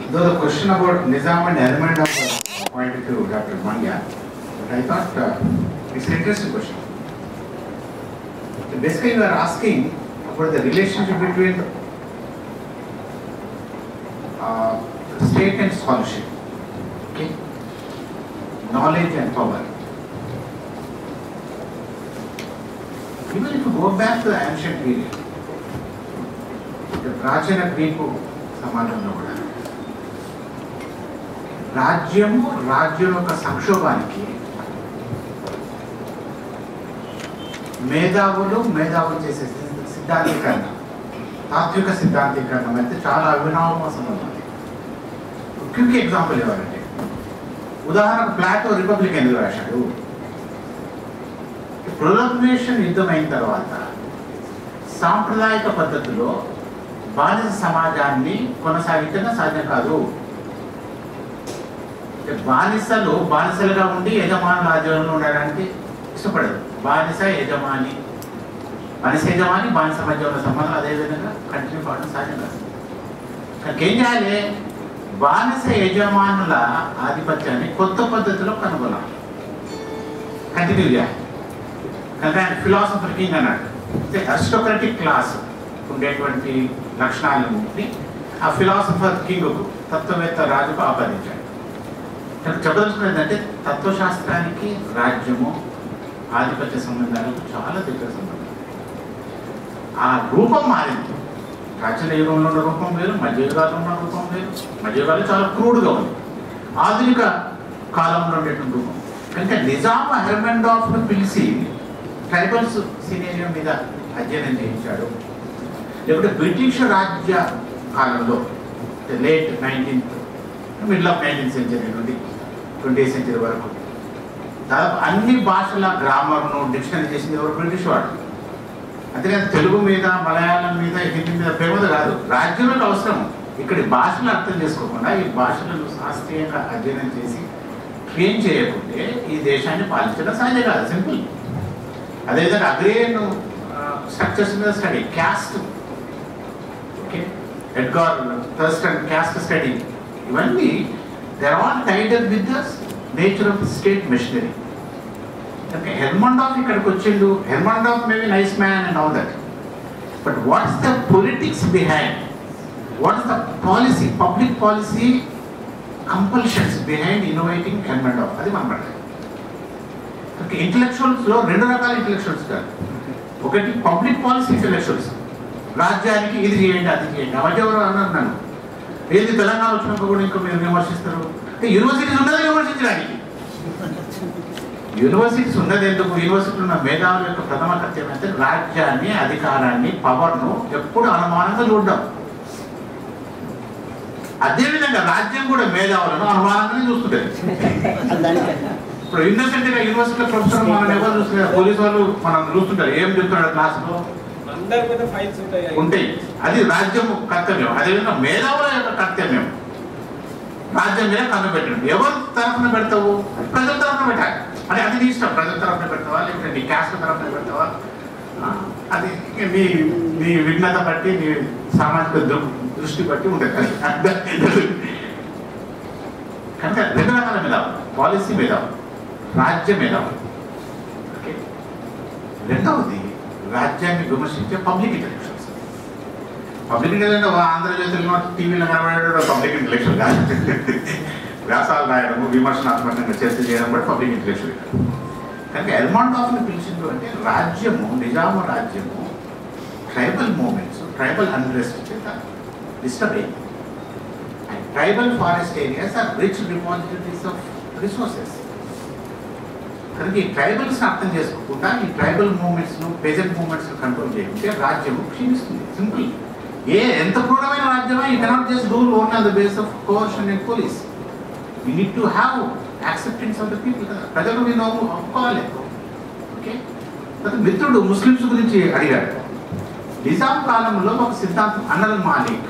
Though the question about Nizam and element of uh, pointed to Dr. Manya, but I thought uh, it's an interesting question. So basically, you are asking about the relationship between uh, state and scholarship, okay? knowledge and power. Even if you go back to the ancient period, the ప్రాచీన Greek సమాజంలో కూడా రాజ్యము రాజ్యం యొక్క సంక్షోభానికి మేధావులు మేధావులు చేసే సిద్ధ- సిద్ధాంతీకరణ తాత్విక సిద్ధాంతీకరణ అయితే చాలా అవినామ సంబంధం అది క్విక్ ఎగ్జాంపుల్ ఇవ్వాలంటే ఉదాహరణకు ప్లాటో రిపబ్లిక్ ఎందుకు రాశాడు ప్రొలగ్నేషన్ యుద్ధం అయిన తర్వాత సాంప్రదాయిక పద్ధతిలో బానిస సమాజాన్ని కొనసాగించడం సాధ్యం కాదు అంటే బానిసలు బానిసలుగా ఉండి యజమానుల ఆధ్వర్యంలో ఉండడానికి ఇష్టపడదు బానిస యజమాని బానిస యజమాని బానిస మధ్య ఉన్న సంబంధం అదే విధంగా కంటిన్యూ కావడం సాధ్యం కాదు కనుక ఏం చేయాలి బానిస యజమానుల ఆధిపత్యాన్ని కొత్త పద్ధతిలో కనుగొనాలి కంటిన్యూ చేయాలి కనుక ఆయన ఫిలాసఫర్ కింగ్ అన్నాడు అంటే అరిస్టోక్రటిక్ క్లాస్ ఉండేటువంటి లక్షణాలని ఆ ఫిలాసఫర్ కింగ్కు తత్వవేత్త రాజుకు ఆపాదించాడు కనుక చెప్పదలుచుకున్నది ఏంటంటే తత్వశాస్త్రానికి రాజ్యము ఆధిపత్య సంబంధాలకు చాలా దగ్గర సంబంధం ఆ రూపం మారింది ప్రాచీన యుగంలో ఉన్న రూపం వేరు మధ్యయుగాల్లో ఉన్న రూపం వేరు మధ్యయుగాలు చాలా క్రూడ్గా ఉంది ఆధునిక కాలంలో ఉండేటువంటి రూపం కనుక నిజాం హెర్మెండాఫ్ను పిలిచి ట్రైబల్స్ సినేరియో మీద అధ్యయనం చేయించాడు లేకపోతే బ్రిటిష్ రాజ్య కాలంలో late nineteenth middle of nineteenth century నుండి ట్వంటీ సెంచరీ వరకు దాదాపు అన్ని భాషల గ్రామర్ను డిక్షనరీ చేసింది ఎవరు బ్రిటిష్ వాడు అంతేకాదు తెలుగు మీద మలయాళం మీద హిందీ మీద ప్రేమది కాదు రాజ్యంలోకి అవసరం ఇక్కడి భాషలు అర్థం చేసుకోకుండా ఈ భాషలను శాస్త్రీయంగా అధ్యయనం చేసి ట్రైన్ చేయకుంటే ఈ దేశాన్ని పాలించడం సాధ్యం కాదు సింపుల్ అదేవిధంగా అగ్రేన్ స్ట్రక్చర్స్ మీద study caste okay Edgar Thurston caste study ఇవన్నీ they're all tied with the nature of state machinery okay Haimendorf ఇక్కడికి వచ్చిండు Haimendorf maybe nice man and all that but what's the politics behind what is the policy public policy compulsions behind innovating Haimendorf అది మనం పడాలి okay intellectuals లో రెండు రకాల intellectuals కాదు ఒకటి పబ్లిక్ పాలసీ ఇంటలెక్చువల్స్ రాజ్యానికి ఇది చేయండి అది చేయండి అవన్నీ ఎవరు అన్నారు నన్ను ఏది తెలంగాణ వచ్చినప్పుడు కూడా ఇంకా మీరు విమర్శిస్తారు అంటే యూనివర్సిటీస్ ఉన్నదే విమర్శించడానికి యూనివర్సిటీస్ ఉన్నది ఎందుకు యూనివర్సిటీలో ఉన్న మేధావుల యొక్క ప్రథమ కర్తవ్యం అంటే రాజ్యాన్ని అధికారాన్ని పవర్ను ఎప్పుడు అనుమానంగా చూడడం అదేవిధంగా రాజ్యం కూడా మేధావులను అనుమానంగానే చూస్తుంటది ఇప్పుడు ఇన్నోసెంట్ గా యూనివర్సిటీలో ప్రొఫెసర్ మనం ఎవరు చూస్తున్నారు పోలీసు వాళ్ళు మనం చూస్తుంటారు ఏం చెప్తున్నాడు క్లాసులో అందరి మీద ఫైల్స్ ఉంటాయి ఉంటాయి అది రాజ్యం కర్తవ్యం అదేవిధంగా మేధావుల యొక్క కర్తవ్యం రాజ్యం మీద కన్ను పెట్టండి ఎవరు తరఫున పెడతావు ప్రజల తరఫున పెట్టాలి అంటే అది నీ ఇష్టం ప్రజల తరఫున పెడతావా లేకపోతే నీ క్యాస్ట్ తరఫున పెడతావా ఆ, అది ఇక నీ నీ విఘ్నత బట్టి నీ సామాజిక దృ- దృష్టి బట్టి ఉంటుంది కనుక రెండు రకాల మేధావులు పాలసీ మేధావులు రాజ్య మేధావులు ఓకే రెండవది రాజ్యాన్ని విమర్శించే పబ్లిక్ ఇంటలెక్చువల్స్ పబ్లిక్ ఇంటలెక్చువల్ ఆంధ్రజ్యోతిలో టీవీలో కనబడే పబ్లిక్ ఇంటలెక్చువల్ కాదు వ్యాసాలు రాయడము విమర్శనాత్మకంగా చర్చ చేయడం కూడా పబ్లిక్ ఇంటలెక్చువల్ కనుక ఎల్మాండ్ ఆఫ్ని పిలిచింది అంటే రాజ్యము నిజాము రాజ్యము ట్రైబల్ మూమెంట్స్ ట్రైబల్ అన్రెస్ట్ చేత డిస్టర్బ్ అయింది and tribal forest areas are rich depositories of resources కనుక ఈ ట్రైబల్స్ అర్థం చేసుకోకుండా ఈ ట్రైబల్ మూమెంట్స్ ను పెజెంట్ మూమెంట్స్ కంట్రోల్ చేయకుంటే రాజ్యము క్షీణిస్తుంది సింపుల్ ఏ ఎంత క్రూరమైన రాజ్యమా ఈ cannot just rule own on the base of coercion and police you need to have acceptance of the people కదా ప్రజలు మీరు ఒప్పుకోవాలి ఓకే తర్వాత మిత్రుడు ముస్లిమ్స్ గురించి అడిగాడు నిజాం కాలంలో ఒక సిద్ధాంతం అనల్ మాలిక్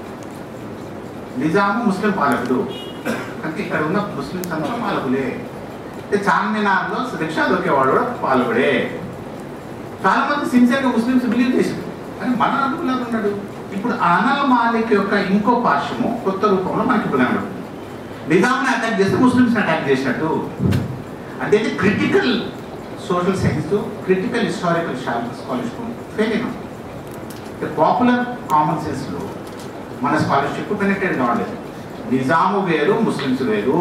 నిజాము ముస్లిం పాలకుడు అంటే ఇక్కడ ఉన్న ముస్లిమ్స్ అందరూ పాలకులే అంటే చార్మినార్లో రిక్షా దొక్కేవాడు కూడా పాలకుడే చాలా మంది సిన్సియర్గా ముస్లిమ్స్ బిలీవ్ చేశారు కానీ మన అనుకులాగా ఉన్నాడు ఇప్పుడు అనల్ మాలిక్ యొక్క ఇంకో పార్శ్వము కొత్త రూపంలో మనకి ఇప్పుడు కనబడుతుంది నిజాంని అటాక్ చేస్తే ముస్లిమ్స్ని అటాక్ చేసినట్టు అంటే ఇది critical social science critical historical scholarship fail అయినాం పాపులర్ కామన్ సెన్స్లో మన స్కాలర్షిప్ పెనెక్టెడ్ కావలేదు నిజాము వేరు ముస్లిమ్స్ వేరు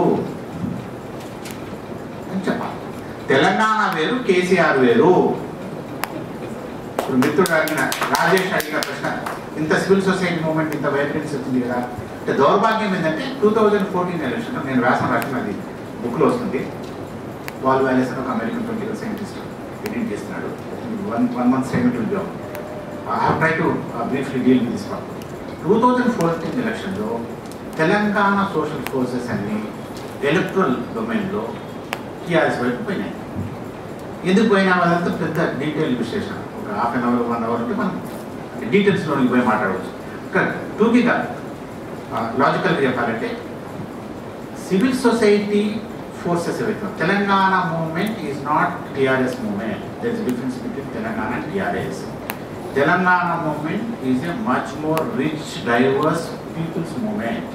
అని చెప్పాలి తెలంగాణ వేరు కేసీఆర్ వేరు ఇప్పుడు మిత్రుడు అడిగిన రాజేష్ అడిగిన ప్రశ్న ఇంత సివిల్ సొసైటీ మూవ్మెంట్ ఇంత వైబ్రెన్స్ వచ్చింది కదా అంటే దౌర్భాగ్యం ఏంటంటే టూ థౌజండ్ ఫోర్టీన్ ఎలక్షన్ నేను వ్యాసం రాసినది బుక్లో వస్తుంది వాల్ వ్యాలేస్ అని ఒక అమెరికన్ పొలిటికల్ సైంటిస్ట్ ఎడిట్ చేస్తున్నాడు one one month seventy job I have try to briefly deal with this problem two thousand fourteen ఎలక్షన్లో తెలంగాణ సోషల్ ఫోర్సెస్ అన్ని ఎలక్ట్రల్ డొమైన్లో టీఆర్ఎస్ వైపు పోయినాయి ఎందుకు పోయినా వాళ్ళంతా పెద్ద డీటెయిల్ విశ్లేషణ ఒక half an hour one hour అంటే మనం డీటెయిల్స్లోకి పోయి మాట్లాడవచ్చు ఇక్కడ టూకీగా లాజికల్గా చెప్పాలంటే సివిల్ సొసైటీ ఫోర్సెస్ ఏవైతే Telangana movement is not TRS movement there is difference between Telangana and TRS Telangana movement is a much more rich diverse people's movement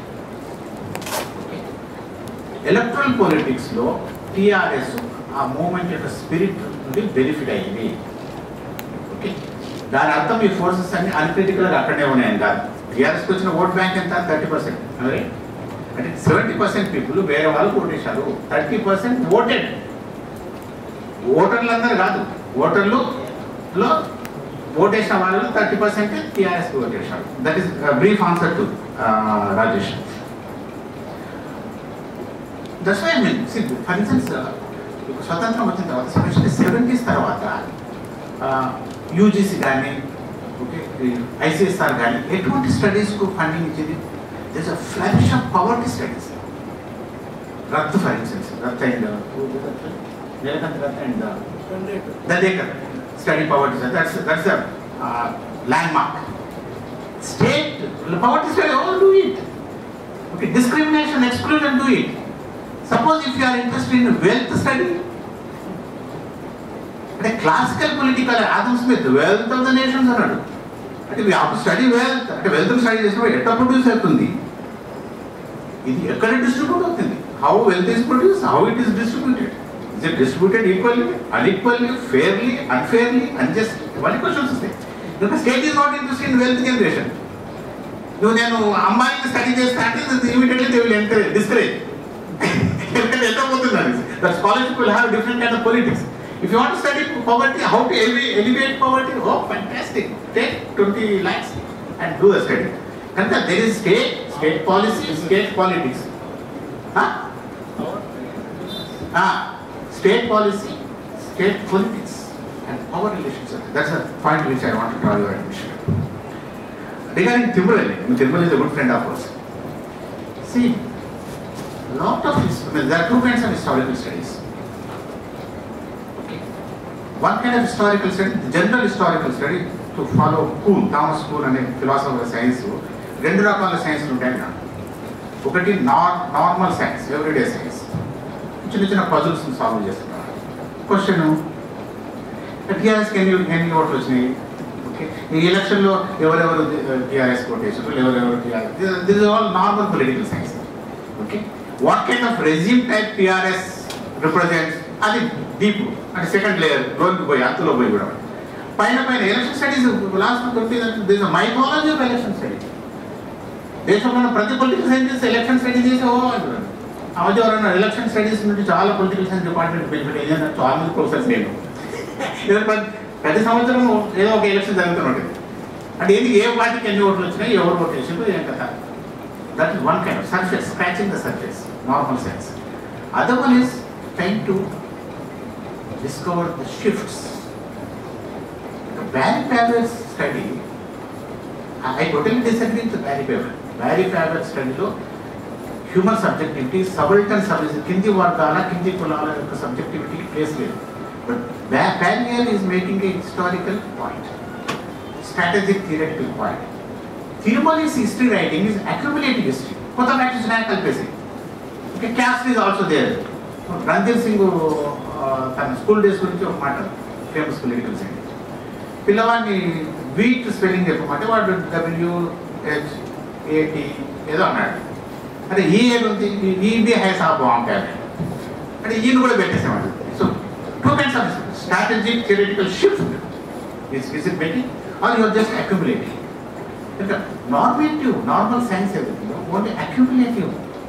electoral పొలిటిక్స్లో టిఆర్ఎస్ ఆ మూవ్మెంట్ యొక్క స్పిరిట్ నుండి బెనిఫిట్ అయ్యింది ఓకే దాని అర్థం ఈ ఫోర్సెస్ అన్ని అన్క్రిటికల్గా అక్కడే ఉన్నాయని కాదు టీఆర్ఎస్కి వచ్చిన ఓట్ బ్యాంక్ ఎంత థర్టీ పర్సెంట్ అలాగే అంటే సెవెంటీ పర్సెంట్ పీపుల్ వేరే వాళ్ళు ఓటేశారు థర్టీ పర్సెంట్ ఓటెడ్ ఓటర్లందరూ కాదు ఓటర్లు లో ఓటేసిన వాళ్ళు థర్టీ పర్సెంట్ టీఆర్ఎస్కి ఓటేశారు that is brief answer to Rajesh that's why mean for instance స్వతంత్రం వచ్చిన తర్వాత స్పెషల్లీ సెవెంటీస్ తర్వాత యూజీసీ కానీ ఓకే ఐసిఎస్ఆర్ కానీ ఎటువంటి స్టడీస్కు ఫండింగ్ ఇచ్చింది this uh flourish of poverty studies Rath for instance Rath and Nilakantha Rath and Dandekar study poverty that's that's the land state poverty study all do it okay discrimination exclusion do it suppose if you are interested in wealth study అంటే classical political Adam Smith wealth of the nations అన్నాడు అంటే we have study wealth అంటే wealth study చేసినప్పుడు ఎట్లా produce అవుతుంది ఇది ఎక్కడ distribute అవుతుంది how wealth is produce how it is distributed is it distributed equally unequally fairly unfairly unjust ఇవన్నీ క్వశ్చన్స్ వస్తాయి ఇంకా state is not interest in wealth generation నువ్వు నేను అమ్మాయిని స్టడీ చేస్తా అంటే immediately they will encourage discourage ఎందుకంటే ఎంత పోతుంది that scholarship will have different kind of politics If you want to study poverty, how to elevate, elevate poverty, oh, fantastic. Take 20 lakhs and do the study. And then there is state, state policy, state politics. Huh? Ah, state policy, state politics, and power relations. That's a point which I want to draw your attention. Regarding Timurali, Timurali is a good friend of ours. See, lot of, his- I mean, there are two kinds of historical studies. one kind of historical study, the general historical study to follow Kuhn, Thomas Kuhn అనే philosopher science రెండు రకాల science ఉంటాయి అక్కడ ఒకటి నార్ normal science everyday science చిన్న చిన్న puzzles solve చేస్తున్నారు క్వశ్చన్ టీఆర్ఎస్కి ఎన్ని ఎన్ని ఓట్లు వచ్చినాయి ఓకే ఈ ఎలక్షన్లో ఎవరెవరు టీఆర్ఎస్ కొటేషన్ ఎవరెవరు TRS this all normal political science okay what kind of regime type TRS represents అది డీప్ అంటే సెకండ్ లేయర్ లోకి పోయి అంతులో పోయి కూడా పైన పైన election studies last twenty this mythology of election study దేశంలో ఉన్న ప్రతి పొలిటికల్ సైన్స్ ఎలక్షన్ స్టడీ చేసి ఓ అంటున్నారు ఆ మధ్య ఎవరైనా ఎలక్షన్ స్టడీస్ నుండి చాలా పొలిటికల్ సైన్స్ డిపార్ట్మెంట్ బెనిఫిట్ ఏదైనా చాలా మంది ప్రొఫెసర్స్ నేను ఏదో ప్రతి- ప్రతి సంవత్సరం ఏదో ఒక ఎలక్షన్ జరుగుతుంటుంది అంటే ఏది ఏ పార్టీకి ఎన్ని ఓట్లు వచ్చినాయి ఎవరు ఓట్లు వేసిందో ఏం కథ that is one kind of surface scratching the surface normal science other one is train to discover the shifts. The Barry Pavel's study, I I totally disagree with Barry Pavel. Barry Pavel స్టడీలో human subjectivity subaltern service కింది వర్గాల కింది కులాల యొక్క సబ్జెక్టివిటీకి place లేదు but Pavel is making a historical point strategic theoretical point తిరుమలస్ history writing is accumulative history కొత్త ఫ్యాక్టర్స్ ఉన్నాయి కలిపేసి okay caste is also there Randhir Singh ఆ, తన స్కూల్ డేస్ గురించి ఒక మాట ఫేమస్ పొలిటికల్ సైంటిస్ట్ పిల్లవాడిని వీట్ స్పెల్లింగ్ చెప్పమంటే వాడు డబ్ల్యూ హెచ్ ఏటి ఏదో అన్నాడు అంటే ఈ ఏది ఉంది ఈ హైస్ ఆ బాగుంటాయి అంటే ఈయన కూడా పెట్టేసామండి so two kinds of strategic theoretical shift is is it betting or your just accumulating ఇంకా నార్మేటివ్ నార్మల్ సైన్స్ ఏదైతుందో ఓన్లీ అక్యుములేటివ్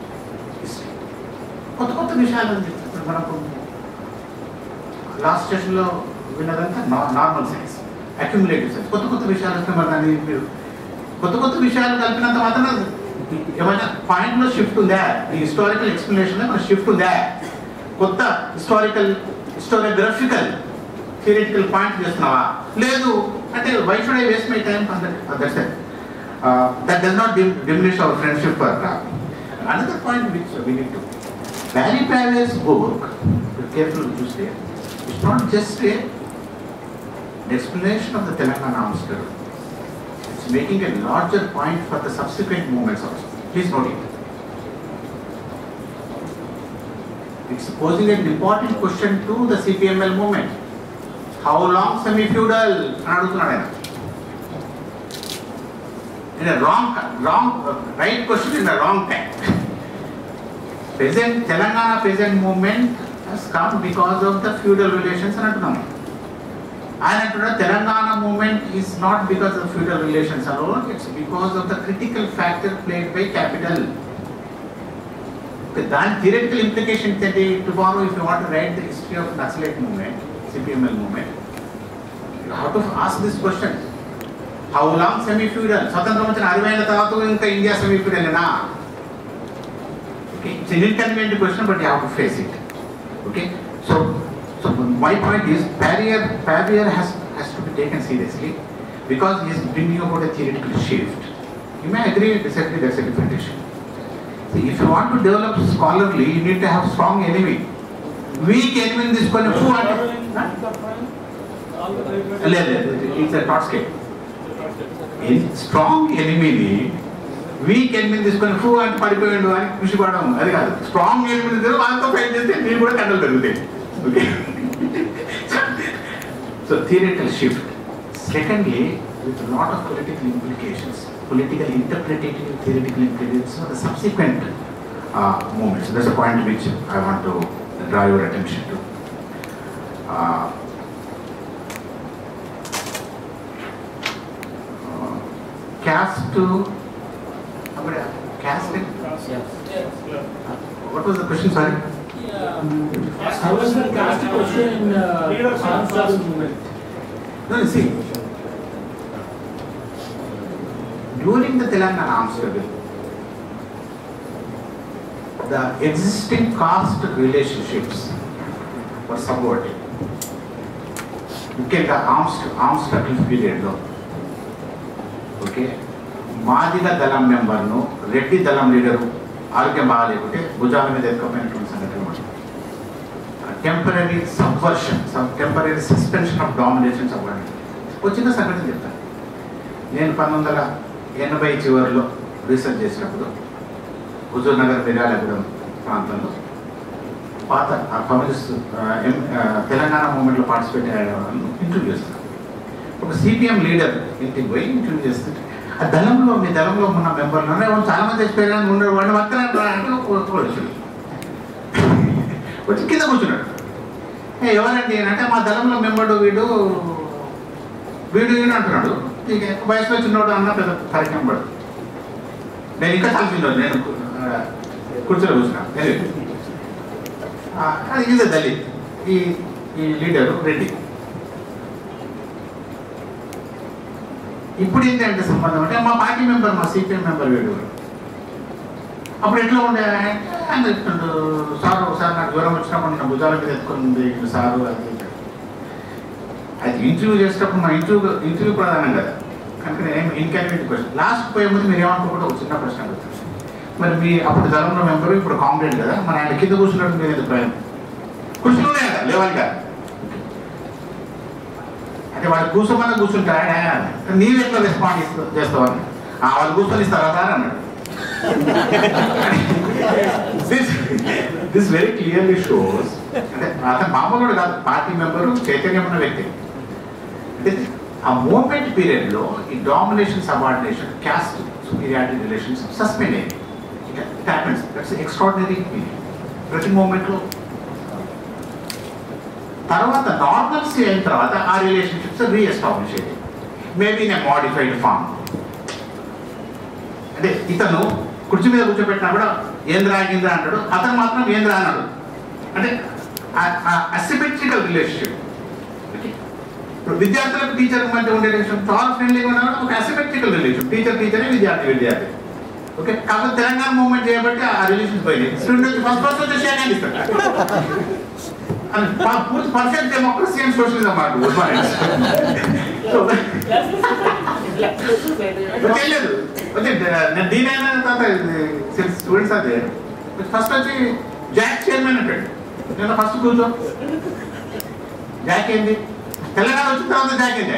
కొత్త కొత్త విషయాలు ఉంది ఇప్పుడు మనకు లాస్ట్ స్టేషన్లో విన్నదంతా నార్మల్ సైన్స్ అక్యుములేటివ్ సైన్స్ కొత్త కొత్త విషయాలు వస్తే మరి దాన్ని మీరు కొత్త కొత్త విషయాలు కలిపినంత మాత్రం ఏమైనా పాయింట్లో షిఫ్ట్ ఉందా ఈ హిస్టారికల్ ఎక్స్ప్లెనేషన్లో మన షిఫ్ట్ ఉందా కొత్త హిస్టారికల్ హిస్టోరియోగ్రఫికల్ థియరిటికల్ పాయింట్ చేస్తున్నావా లేదు అంటే why should I waste my time that's that does not diminish our friendship for another point which we need to Barry Pavel's book, carefully to say, it's not just a an explanation of the Telangana arms struggle. It's making a larger point for the subsequent movements also. Please note it. It's posing an important question to the CPML movement. How long semi-feudal? అని అడుగుతున్నాడు ఆయన. In a wrong, wrong, right question in a wrong time. present Telangana present movement has come because of the feudal relations అని అంటున్నాం ఆయన అంటున్నారు Telangana movement is not because of feudal relations alone it's because of the critical factor played by capital దాని theoretical implication ఏంటి tomorrow if you want write the history of Naxalite movement CPIML movement how to ask this question how long semi feudal స్వతంత్రం వచ్చిన అరవై ఏళ్ళ తర్వాత ఇంకా India semi ఫ్యూడలేనా Okay, it's an inconvenient question, but you have to face it. Okay, so so my point is Barrier Barrier has has to be taken seriously because he is bringing about a theoretical shift. You may agree or disagree. That's a different issue. See, if you want to develop scholarly, you need to have strong enemy. Weak enemy in this point, who are huh? లేదు, లేదు, It's a thought scale. Strong ఎనిమిది weak ఎనిమిది తీసుకొని ఫూ అని పడిపోయాడు అని కృషి పడడం అది కాదు స్ట్రాంగ్ ఎనిమిది వాళ్ళతో ఫైట్ చేస్తే మీరు కూడా కండలు పెరుగుతాయి okay so theoretical shift secondly with lot of political implications political interpretative theoretical implications for the subsequent movements that's point which I want to draw your attention to caste caste what was the question sorry How was the caste question in uh, Leaders of armed struggle movement? no you see during the telangana armed struggle the existing caste relationships were subverted ముఖ్యంగా arms arms struggle పీరియడ్లో okay Madiga దళం మెంబర్ను రెడ్డి దళం leader ఆరోగ్యం బాగాలేకుంటే భుజాల మీద ఎత్తుకపోయినటువంటి సంఘటన temporary subversion temporary suspension of domination subversion వచ్చిన సంఘటన చెప్తాను నేను పంతొమ్మిది వందల ఎనభై చివరిలో రీసెర్చ్ చేసినప్పుడు హుజూర్ నగర్ మిర్యాలగూడెం ప్రాంతంలో పాత ఆ కమ్యూనిస్ట్ ఆ, ఎం- ఆ, తెలంగాణ మూమెంట్లో పార్టిసిపేట్ అయ్యే వాళ్ళను ఇంటర్వ్యూ చేస్తాను ఒక సిపిఎం లీడర్ ఇంటికి పోయి ఇంటర్వ్యూ చేస్తుంటే ఆ దళంలో మీ దళంలో ఉన్న మెంబర్లు ఉన్నారు వాళ్ళు చాలా మంది చచ్చిపోయారని ఉన్నారు వాడిని పక్కన అంటే ఒకడు వచ్చాడు వచ్చి కింద కూర్చున్నాడు "ఏ, ఎవరండి అని అంటే మా దళంలో మెంబర్డు వీడు వీడు వీడు అంటున్నాడు ఇక ఎక్కువ వయసులో చిన్నవాడు అన్న పెద్ద కార్యక్రమం పడు నేను ఇంకా చాలా చిన్నవాడు నేను ఆ, కుర్చీలో కూర్చున్నా Anyway. ఆ, అది ఈజ్ దళిత్ ఈ ఈ లీడరు రెడ్డి ఇప్పుడు ఏంటంటే సంబంధం అంటే మా పార్టీ మెంబర్ మా సిపిఎం మెంబర్ వీడు అప్పుడు ఎట్లా ఉండే ఆయన చెప్తుండు సార్ ఒకసారి నాకు జ్వరం వచ్చినప్పుడు నా భుజాల మీద ఎత్తుకుంది సారు అది ఇది." అది ఇంటర్వ్యూ చేసేటప్పుడు మా ఇంటర్వ్యూ ఇంటర్వ్యూ ప్రధానం కదా కనుక నేను ఇన్కాన్వీనియంట్ క్వశ్చన్ లాస్ట్ పోయే ముందు మీరు ఏమనుకోకుండా ఒక చిన్న ప్రశ్న అడుగుతాను మరి మీ అప్పుడు దళంలో మెంబరు ఇప్పుడు కాంగ్రెస్ కదా మరి ఆయన కింద కూర్చున్నట్టు మీరు ఎందుకు భయం కూర్చునే కదా లేవాలి కదా అంటే వాళ్ళు కూర్చోమని కూర్చుంటారా నీవు ఎట్లా రెస్పాండ్ ఇస్తా- చేస్తావని "ఆ, వాళ్ళు కూర్చొని ఇస్తారా సార్ అన్నాడు దిస్ వెరీ క్లియర్లీ షోస్ అంటే అతను మామూలు కాదు పార్టీ మెంబరు చైతన్యం ఉన్న వ్యక్తి అంటే ఆ మూమెంట్ పీరియడ్లో ఈ domination subordination caste superiority relations suspend అయ్యింది it happens that's extraordinary period ప్రతి మూమెంట్లో తర్వాత నార్మల్సీ అయిన తర్వాత ఆ రిలేషన్షిప్స్ రీఎస్టాబ్లిష్ అయ్యింది మేబీ ఇన్ మోడిఫైడ్ ఫామ్ అంటే ఇతను కుర్చీ మీద కూర్చోబెట్టినా కూడా ఏంద్రా ఏంద్రా అంటాడు అతను మాత్రం ఏంద్రా అన్నాడు అంటే అసిమెట్రికల్ రిలేషన్షిప్ ఇప్పుడు విద్యార్థులకు టీచర్ మధ్య ఉండే రిలేషన్ చాలా ఫ్రెండ్లీగా ఉన్నారు ఒక అసిమెట్రికల్ రిలేషన్ టీచర్ టీచరే విద్యార్థి విద్యార్థి ఓకే కాకపోతే తెలంగాణ మూవ్మెంట్ చేయబట్టి ఆ రిలేషన్ పోయింది స్టూడెంట్ ఫస్ట్ ఫస్ట్ వచ్చి షేర్ హ్యాండ్ ఇస్తాడు అని ప- పూర్తి పర్ఫెక్ట్ డెమోక్రసీ అండ్ సోషలిజం మాట సో తెలియదు ఓకే నేను దీని అయినా తర్వాత స్టూడెంట్స్ అదే ఫస్ట్ వచ్చి జాక్ చైర్మన్ అంటాడు నేను ఫస్ట్ కూర్చో జాక్ ఏంది తెలంగాణ వచ్చిన తర్వాత జాక్ ఏంటి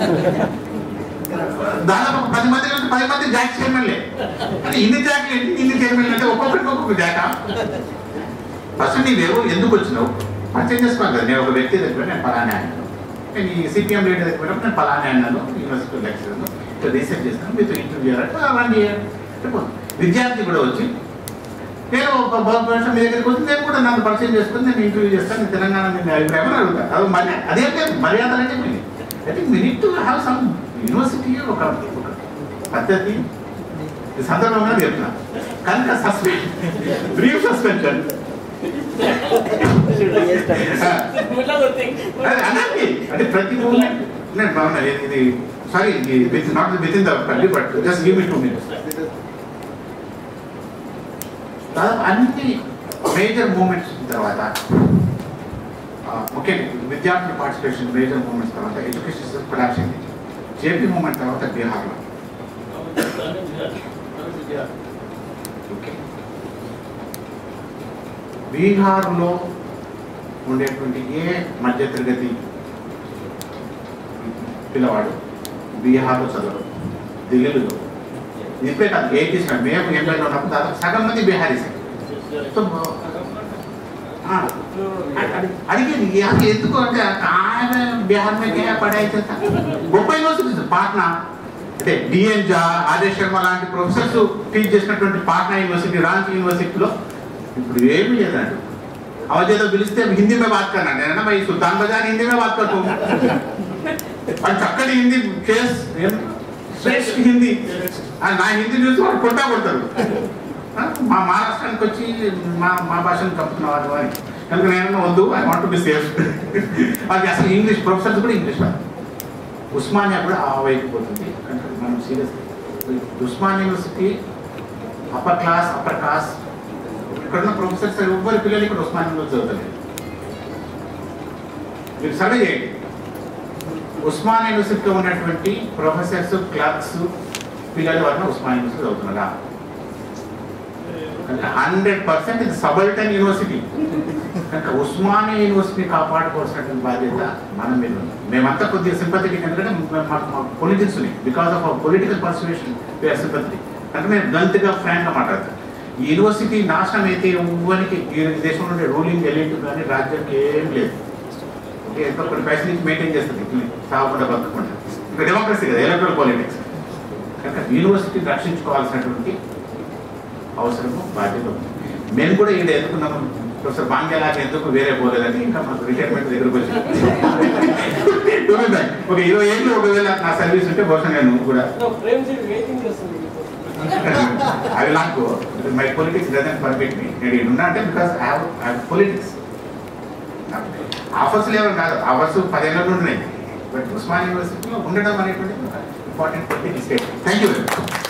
దాదాపు ఒక పది మంది కలిసి పది మంది జాక్ చైర్మన్లే అంటే ఇన్ని జాక్లు ఏంటి ఇన్ని చైర్మన్లు అంటే ఒక్కొక్కరికి ఒక్కొక్క జాకా ఫస్ట్ నీవేవు ఎందుకు వచ్చినావు పరిచయం చేసుకోవాలి కదా నేను ఒక వ్యక్తి దగ్గర నేను పలానే అన్నాను నేను ఈ సిపిఎం లీడర్ దగ్గర పోయినప్పుడు నేను పలానే అన్నాను యూనివర్సిటీ లెక్చరర్ ఇట్లా రీసెర్చ్ చేస్తాను మీతో ఇంటర్వ్యూ వన్ ఇయర్ విద్యార్థి కూడా వచ్చి నేను ఒక నిమిషం మీ దగ్గరికి వచ్చి నేను కూడా నన్ను పరిచయం చేసుకుని నేను ఇంటర్వ్యూ చేస్తాను నేను తెలంగాణ నేను అభిప్రాయం అడుగుతాను అది మరి అదేం లేదు మర్యాద అంటే మీది I think we need to have some university ఒక ఒక పద్ధతి ఈ సందర్భంగా చెప్తున్నా కనుక సస్పెండ్ బ్రీఫ్ సస్పెన్షన్ అదే అనండి అంటే ప్రతి మూమెంట్ నేను బాగున్నా ఇది- ఇది sorry with not with in the country but just give me two minutes దాదాపు అన్ని మేజర్ మూమెంట్స్ తర్వాత ఆ, ముఖ్యంగా విద్యార్థుల పార్టిసిపేషన్ మేజర్ మూమెంట్స్ తర్వాత ఎడ్యుకేషన్ సిస్టమ్ కొలాప్స్ అయింది జేపీ మూమెంట్ తర్వాత బీహార్లో ఓకే బీహార్లో ఉండేటువంటి ఏ మధ్యతరగతి పిల్లవాడు బీహార్లో చదవడు ఢిల్లీలో ఇప్పుడే కాదు ఎయిటీస్ మేము ఎంపీలో ఉన్నప్పుడు దాదాపు సగం మంది బీహారీస్ సో ఆ, అడి- అడిగేది అది ఎందుకు అంటే ఆయన బిహార్ में क्या पढ़ाई చేస్తా గొప్ప యూనివర్సిటీ పాట్నా అంటే డిఎన్ జా ఆదేశ్ శర్మ లాంటి ప్రొఫెసర్స్ టీచ్ చేసినటువంటి పాట్నా యూనివర్సిటీ రాంచీ యూనివర్సిటీలో ఇప్పుడు ఏమీ లేదండి అవజేదో పిలిస్తే హిందీ में बात करना నేను भाई सुल्तान बाजार हिंदी में बात करता हूँ వాడు చక్కటి హిందీ చేస్ శ్రేష్ఠ హిందీ ఆ, నా హిందీ చూసి వాడు కొట్టా కొడతారు ఆ, మా మహారాష్ట్రానికి వచ్చి మా మా భాషను చంపుతున్నారు అని కనుక నేను వద్దు ఐ వాంట్ బి సేఫ్ వాళ్ళకి అసలు ఇంగ్లీష్ ప్రొఫెసర్స్ కూడా ఇంగ్లీష్ వాళ్ళు ఉస్మానియా కూడా ఆ వైపు పోతుంది కనుక మనం serious Osmania university upper class upper class ఇక్కడున్న ప్రొఫెసర్స్ ఎవ్వరి పిల్లలు ఇక్కడ ఉస్మానియాలో చదువుతలేదు మీరు సర్వే చేయండి ఉస్మాన్ యూనివర్సిటీలో ఉన్నటువంటి ప్రొఫెసర్స్ క్లర్క్స్ పిల్లలు వల్ల ఉస్మాన్ యూనివర్సిటీ చదువుతున్నారా హండ్రెడ్ పర్సెంట్ ఇది సబల్టన్ యూనివర్సిటీ కనుక ఉస్మానియా యూనివర్సిటీ కాపాడుకోవాల్సినటువంటి బాధ్యత మన మీద ఉంది మేమంతా కొద్దిగా సింపథెటిక్ ఎందుకంటే మా- మాకు మాకు పొలిటిక్స్ ఉన్నాయి because of political persuasion we're sympathetic కనుక నేను గంతుగా ఫ్రాంక్గా మాట్లాడతాను ఈ యూనివర్సిటీ నాశనం అయితే ఎవ్వరికి ఈ దేశంలో ఉండే రూలింగ్ ఎలిట్ కానీ రాజ్యానికి ఏం లేదు ఓకే ఎంతో కొన్ని పైసలు మెయింటైన్ చేస్తుంది ఇట్లా సాగకుండా బతకకుండా ఇంకా డెమోక్రసీ కదా ఎలక్ట్రల్ పాలిటిక్స్ కనుక యూనివర్సిటీ రక్షించుకోవాల్సినటువంటి అవసరము బాధ్యత ఉంది మేము కూడా ఇక్కడ ఎందుకున్నాము ప్రొఫెసర్ బాంగ్యాలాకి ఎందుకు వేరే పోలేదని ఇంకా మాకు రిటైర్మెంట్ దగ్గరకు వచ్చింది ఒక ఇరవై ఏళ్ళు ఒకవేళ నా సర్వీస్ ఉంటే బహుశా నేను కూడా ప్రేమ్ సీట్ వెయిటింగ్ చేస్తుంది అవి నాకు my politics doesn't permit me నేను ఇక్కడ ఉన్నా అంటే because I have politics offers లేవని కాదు ఆఫర్స్ పదిహేను ఉన్నాయి బట్ ఉస్మాన్ యూనివర్సిటీలో ఉండడం అనేటువంటి important political state thank you very much